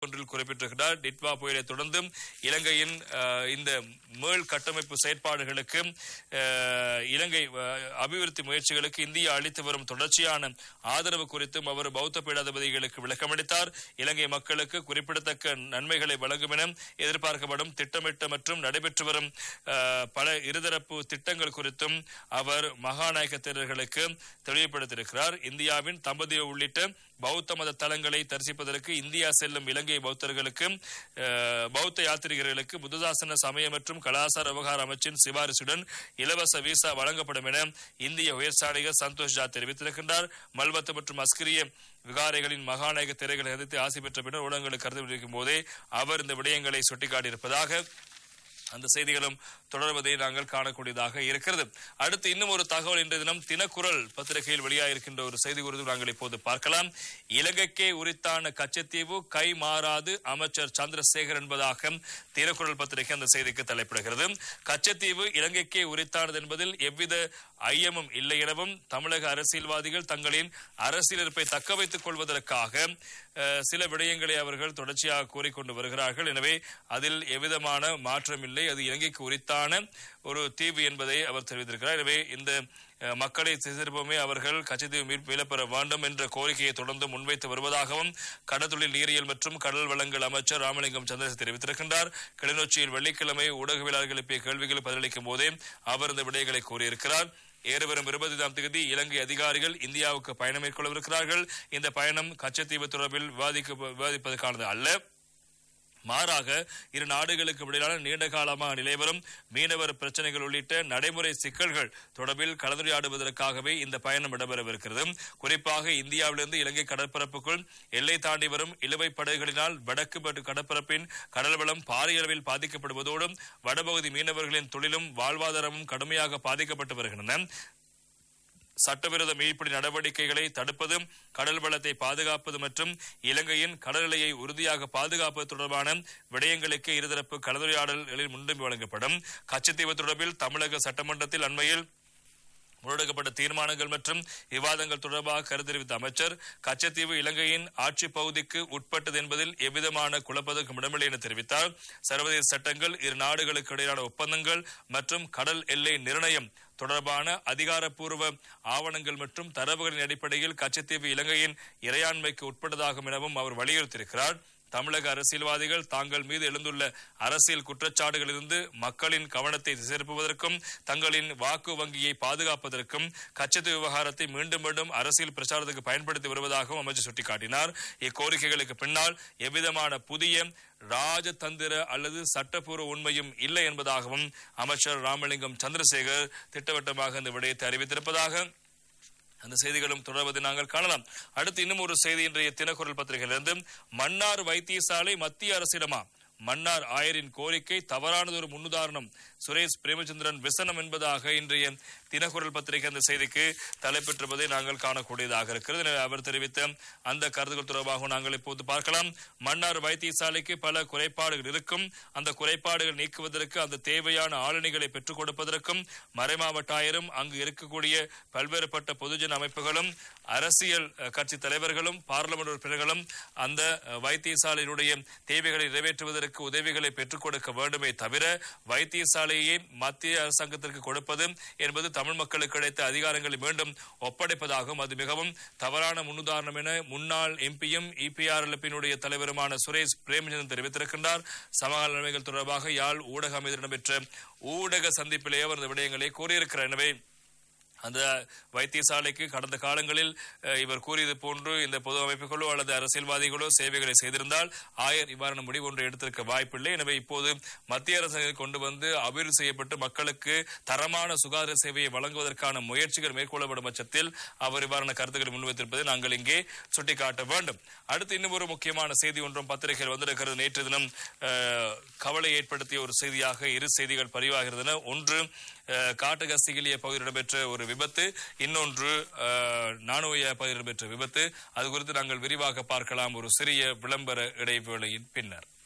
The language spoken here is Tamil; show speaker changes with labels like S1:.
S1: ஒன்றில் குறிப்பிட்டிருக்கிறார் டிட்வா புயலை தொடர்ந்து இலங்கையின் அஹ், இந்த மேல் கட்டமைப்பு செயற்பாடுகளுக்கு அஹ், இலங்கை அஹ், அபிவிருத்தி முயற்சிகளுக்கு இந்தியா அளித்து வரும் தொடர்ச்சியான ஆதரவு குறித்தும் அவர் பௌத்த பீடாதிபதிகளுக்கு விளக்கமளித்தார் இலங்கை மக்களுக்கு குறிப்பிடத்தக்க நன்மைகளை வழங்கும் என எதிர்பார்க்கப்படும் திட்டமிட்ட மற்றும் நடைபெற்று வரும் அஹ், பல இருதரப்பு திட்டங்கள் குறித்தும் அவர் மகாநாயக தேரர்களுக்கு தெளிவுபடுத்தியிருக்கிறார் இந்தியாவின் தம்பதிய உள்ளிட்ட பௌத்த மத தலங்களை தரிசிப்பதற்கு இந்தியா செல்லும் இலங்கை பௌத்தர்களுக்கு அஹ், பௌத்த யாத்ரீகர்களுக்கு புத்ததாசன சமய மற்றும் கலாசார விவகார அமைச்சின் சிபாரிசுடன் இலவச விசா வழங்கப்படும் என இந்திய உயர்சாணிகர் சந்தோஷ் ஜா தெரிவித்திருக்கின்றார் மல்வத்து மற்றும் அஸ்கிரிய விகாரைகளின் மகாநாயக திரைகளை எதிர்த்து ஆசை பெற்ற பின்னர் ஊடகங்களுக்கு கருத்து தெரிவிக்கும் போதே அவர் இந்த விடயங்களை சுட்டிக்காட்டியிருப்பதாக அந்த செய்திகளும் தொடர்வதை நாங்கள் காணக்கூடியதாக இருக்கிறது அடுத்து இன்னும் ஒரு தகவல் இன்றைய தினம் தினக்குரல் பத்திரிகையில் வெளியாகிருக்கின்ற ஒரு செய்தி குறித்து நாங்கள் இப்போது பார்க்கலாம் இலங்கைக்கே உரித்தான கச்சத்தீவு கை மாறாது அமைச்சர் சந்திரசேகர் என்பதாக தினக்குரல் பத்திரிகை அந்த செய்திக்கு தலைப்பிடுகிறது கச்சத்தீவு இலங்கைக்கே உரித்தானது என்பதில் எவ்வித ஐயமும் இல்லை எனவும் தமிழக அரசியல்வாதிகள் தங்களின் அரசியல் இருப்பை தக்க வைத்துக் கொள்வதற்காக அஹ், சில விடயங்களை அவர்கள் தொடர்ச்சியாக கூறிக்கொண்டு வருகிறார்கள் எனவே அதில் எவ்விதமான மாற்றம் இல்லை அது இலங்கைக்கு உரித்தான ஒரு தீவு என்பதை அவர் தெரிவித்திருக்கிறார் எனவே இந்த அஹ், மக்களை திசைப்போமே அவர்கள் கச்சத்தீவு மீட்பு மீளப்பெற வேண்டும் என்ற கோரிக்கையை தொடர்ந்து முன்வைத்து வருவதாகவும் கடற்தொழில் நீரியல் மற்றும் கடல் வளங்கள் அமைச்சர் ராமலிங்கம் சந்திரசேகர் தெரிவித்திருக்கின்றார் கிளிநொச்சியில் வெள்ளிக்கிழமை ஊடகவியலாளர்கள் எழுப்பிய கேள்விகளுக்கு பதிலளிக்கும் போதே அவர் இந்த விடயங்களை கூறியிருக்கிறார் ஏறுவரும் இருபதாம் தேதி இலங்கை அதிகாரிகள் இந்தியாவுக்கு பயணம் மேற்கொள்ளவிருக்கிறார்கள் இந்த பயணம் கச்சத்தீவு தொடர்பில் விவாதிக்க விவாதிப்பதற்கானது அல்ல மாறாக இரு நாடுகளுக்கு இடையிலான நீண்ட காலமாக நிலைவரும் மீனவர் பிரச்சனைகள் உள்ளிட்ட நடைமுறை சிக்கல்கள் தொடர்பில் கலந்துரையாடுவதற்காகவே இந்த பயணம் இடம்பெறவிருக்கிறது குறிப்பாக இந்தியாவிலிருந்து இலங்கை கடற்பரப்புக்குள் எல்லை தாண்டி வரும் இழுவை படகுகளினால் வடக்கு பட்டு கடற்பரப்பின் கடல் வளம் பாரிய அளவில் பாதிக்கப்படுவதோடு வடபகுதி மீனவர்களின் தொழிலும் வாழ்வாதாரமும் கடுமையாக பாதிக்கப்பட்டு வருகின்றன சட்டவிரோத மீன்பிடி நடவடிக்கைகளை தடுப்பது கடல் வளத்தை பாதுகாப்பது மற்றும் இலங்கையின் கடல் எல்லையை உறுதியாக பாதுகாப்பது தொடர்பான விடயங்களுக்கு இருதரப்பு கலந்துரையாடல்களில் முன்னுரிமை வழங்கப்படும் கச்சத்தீவு தொடர்பில் தமிழக சட்டமன்றத்தில் அண்மையில் முன்னெடுக்கப்பட்ட தீர்மானங்கள் மற்றும் விவாதங்கள் தொடர்பாக கருத்து தெரிவித்த அமைச்சர் கச்சத்தீவு இலங்கையின் ஆட்சி பகுதிக்கு உட்பட்டது என்பதில் எவ்விதமான குழப்பதற்கும் இடமில்லை என தெரிவித்தார் சர்வதேச சட்டங்கள் இரு நாடுகளுக்கு இடையிலான ஒப்பந்தங்கள் மற்றும் கடல் எல்லை நிர்ணயம் தொடர்பான அதிகாரப்பூர்வ ஆவணங்கள் மற்றும் தரவுகளின் அடிப்படையில் கச்சத்தீவு இலங்கையின் இறையாண்மைக்கு உட்பட்டதாகும் எனவும் அவர் வலியுறுத்தியிருக்கிறார் தமிழக அரசியல்வாதிகள் தாங்கள் மீது எழுந்துள்ள அரசியல் குற்றச்சாட்டுகளிலிருந்து மக்களின் கவனத்தை திசைப்பதற்கும் தங்களின் வாக்கு வங்கியை பாதுகாப்பதற்கும் கச்சத்தீவு விவகாரத்தை மீண்டும் மீண்டும் அரசியல் பிரச்சாரத்துக்கு பயன்படுத்தி வருவதாகவும் அமைச்சர் சுட்டிக்காட்டினார் இக்கோரிக்கைகளுக்கு பின்னால் எவ்விதமான புதிய ராஜதந்திர அல்லது சட்டப்பூர்வ உண்மையும் இல்லை என்பதாகவும் அமைச்சர் ராமலிங்கம் சந்திரசேகர் திட்டவட்டமாக இந்த விடயத்தை அறிவித்திருப்பதாக அந்த செய்திகளும் தொடர்வதை நாங்கள் காணலாம் அடுத்து இன்னும் ஒரு செய்தி இன்றைய தினக்குரல் பத்திரிகையிலிருந்து மன்னார் வைத்தியசாலை மத்திய அரசிடமா மன்னார் ஆயரின் கோரிக்கை தவறானதொரு முன்னுதாரணம் சுரேஷ் பிரேமச்சந்திரன் விசனம் என்பதாக இன்றைய தினக்குரல் பத்திரிகை அந்த செய்திக்கு தலைப்பெற்றிருப்பதை நாங்கள் காணக்கூடியதாக இருக்கிறது எனவே அவர் தெரிவித்த அந்த கருத்துக்கள் தொடர்பாக நாங்கள் இப்போது பார்க்கலாம் மன்னார் வைத்தியசாலைக்கு பல குறைபாடுகள் இருக்கும் அந்த குறைபாடுகள் நீக்குவதற்கு அந்த தேவையான ஆளுநர்களை பெற்றுக் கொடுப்பதற்கும் மறைமாவட்ட ஆயரும் அங்கு இருக்கக்கூடிய பல்வேறுபட்ட பொதுஜன அமைப்புகளும் அரசியல் அஹ், கட்சி தலைவர்களும் பார்லமெண்ட் உறுப்பினர்களும் அந்த அஹ், வைத்தியசாலையினுடைய தேவைகளை நிறைவேற்றுவதற்கு உதவிகளை பெற்றுக் கொடுக்க வேண்டுமே தவிர வைத்தியசாலையை மத்திய அரசாங்கத்திற்கு கொடுப்பது என்பது தமிழ் மக்களுக்கு கிடைத்த அதிகாரங்களை மீண்டும் ஒப்படைப்பதாகும் அது மிகவும் தவறான முன்னுதாரணம் என முன்னாள் எம்பியும் இபிஆர்எல்பியினுடைய தலைவருமான சுரேஷ் பிரேமச்சந்திரன் தெரிவித்திருக்கின்றார் சமகால நிலைமைகள் தொடர்பாக யாழ் ஊடக அமைதியில் இடம்பெற்ற ஊடக சந்திப்பிலேயே அவர் இந்த விடயங்களை கூறியிருக்கிறார் எனவே அந்த வைத்தியசாலைக்கு கடந்த காலங்களில் அஹ், இவர் கூறியது போன்று இந்த பொது அமைப்புகளோ அல்லது அரசியல்வாதிகளோ சேவைகளை செய்திருந்தால் ஆயர் இவ்வாறான முடிவு ஒன்று எடுத்திருக்க வாய்ப்பில்லை எனவே இப்போது மத்திய அரசு கொண்டு வந்து அபிவிருத்தி செய்யப்பட்டு மக்களுக்கு தரமான சுகாதார சேவையை வழங்குவதற்கான முயற்சிகள் மேற்கொள்ளப்படும் பட்சத்தில் அவர் இவ்வாறான கருத்துக்களை முன்வைத்திருப்பதை நாங்கள் இங்கே சுட்டிக்காட்ட வேண்டும் அடுத்து இன்னும் ஒரு முக்கியமான செய்தி ஒன்றும் பத்திரிகையில் வந்திருக்கிறது நேற்று தினம் அஹ், கவலை ஏற்படுத்திய ஒரு செய்தியாக இரு செய்திகள் பதிவாகின்றன ஒன்று அஹ், காட்டுகஸ்திகிலிய பகுதியில் இடம்பெற்ற ஒரு விபத்து இன்னொன்று அஹ், நானுய பகுதியில் இடம்பெற்ற விபத்து அது குறித்து நாங்கள் விரிவாக பார்க்கலாம் ஒரு சிறிய விளம்பர இடைவேளையின் பின்னர்